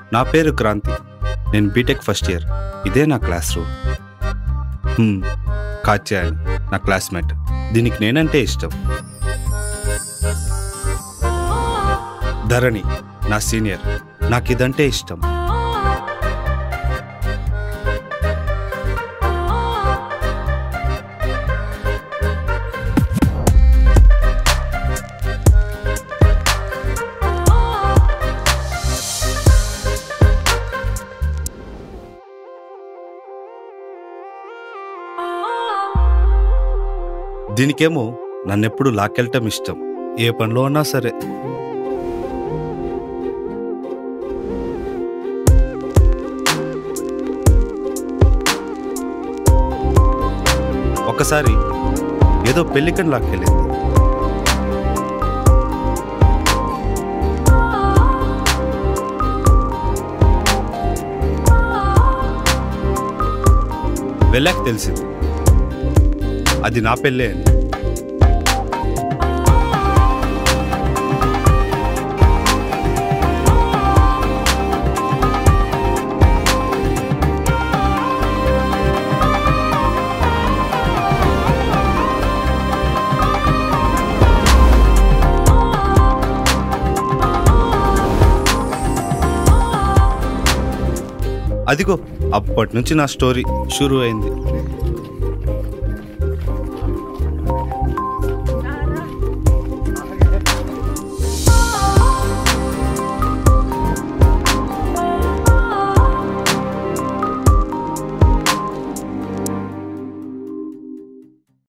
నా పేరు క్రాంతి నేను బీటెక్ ఫస్ట్ ఇయర్ ఇదే నా క్లాస్ రూమ్ హ్మ్, కాత్యాయని నా క్లాస్మేట్ దీనికి నేనంటే ఇష్టం ధరణి నా సీనియర్ నాకు ఇదంటే ఇష్టం దీనికేమో నన్నెప్పుడు లాక్కెళ్ళటం ఇష్టం ఏ పనిలో ఉన్నా సరే ఒకసారి ఏదో పెళ్లికని లాక్కెళ్ళింది వెళ్ళాక తెలిసింది అది నా పెళ్ళే అని అదిగో అప్పటి నుంచి నా స్టోరీ షురు అయింది